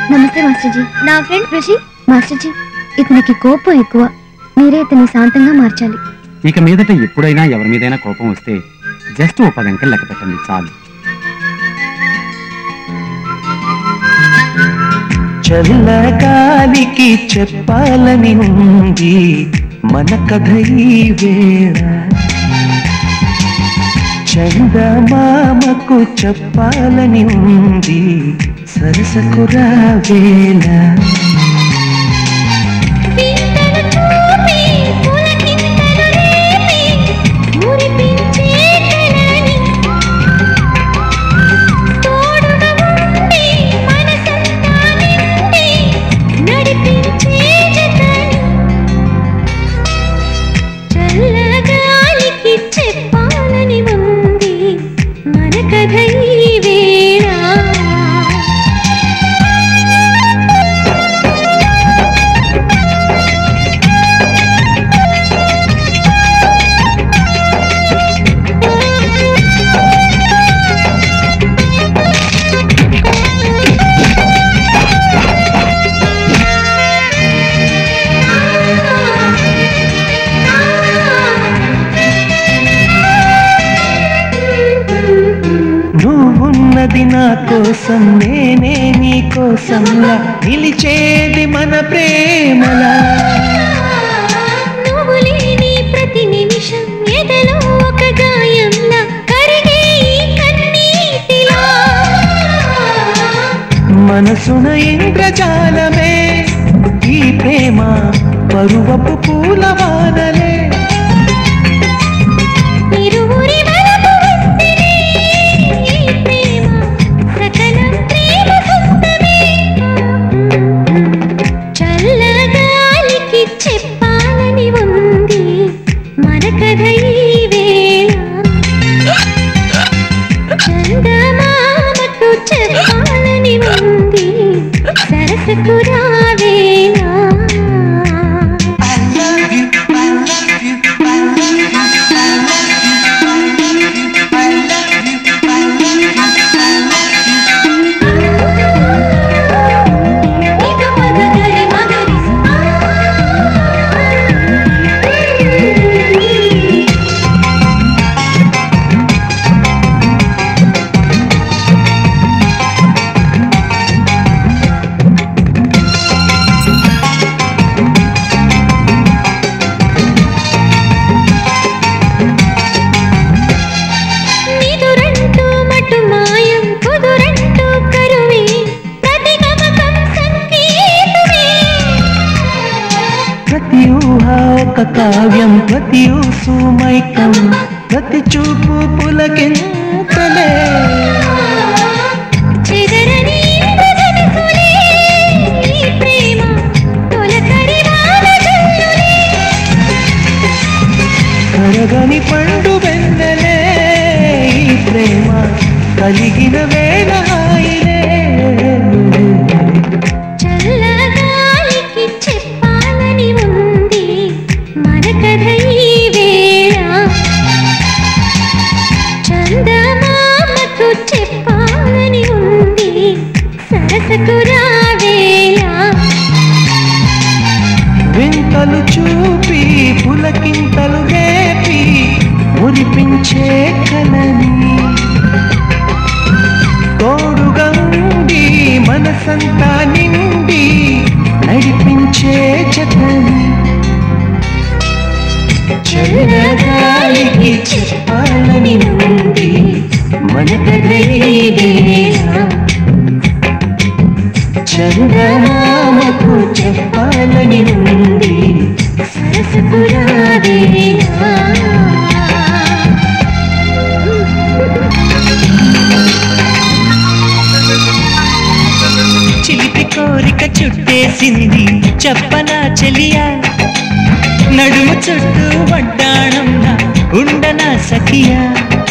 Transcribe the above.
నమస్తే మాస్టర్జీ నా ఫ్రెండ్ ఋషి మాస్టర్జీ ఇతనికి కోపం ఎక్కువ మీరే ఇతన్ని శాంతంగా మార్చాలి ఇక మీదట ఎప్పుడైనా ఎవరి మీదైనా కోపం వస్తే జస్ట్ ఓ పది అంకెలు లెక్క పెట్టండి చాలు చల్లగాలికి చెప్పాలని ఉంది మన కథ ఈ వేళ చందమామకు చెప్పాలని ఉంది సరసకురా వేళ చెప్పాలని ఉంది మన కథ ఈ వేళ నువ్వున్నది నా కోసం నేనే నీ కోసంలా నిలిచేది మన ప్రేమలా నువ్వు లేని ప్రతి నిమిషం ఎదలో ఒక గాయంలా కరిగే ఈ కన్నీటిలా మనసున ఇంద్రజాలమే ఈ ప్రేమ పరువపు పూలవానలే ఇరువురి వలపు వంతెనే ఈ ప్రేమ సకలం ప్రేమ సొంతమే చల్లగాలికి చెప్పాలని ఉంది మన కథ ఈ వేళ చందమామకు చెప్పాలని ఉంది సరసకు రావేలా నిదురంటూ మటు మాయం కుదురంటూ కరువే ప్రతి గమకం సంగీతమే ప్రతి ఊహ ఒక కావ్యం ప్రతి ఊసు మైకం ప్రతి చూపు పులకెంతలే చెదరని ఇంద్రధనుసులే ఈ ప్రేమ తొలకరి వానజల్లులే కరగని పండు వెన్నెలే ఈ ప్రేమ కలిగిన వేళ హాయిలే చల్లగాలికి చెప్పాలని ఉంది మన కథ ఈ వేళ చందమామకు చెప్పాలని ఉంది సరసకు రావేళ వింతలు చూపి పులకింతలు రేపి మురిపించే కలని తోడుగా ఉండి మనసంతా నిండి నడిపించే జతని చల్లగాలికి చెప్పాలని ఉంది మన చందమామకు చెప్పాలని ఉంది సరసకు రావేళ చిలిపి కోరిక చుట్టేసింది చెప్పనా చెలియా నడుము చుట్టూ వడ్డాణంలా ఉండనా సఖియా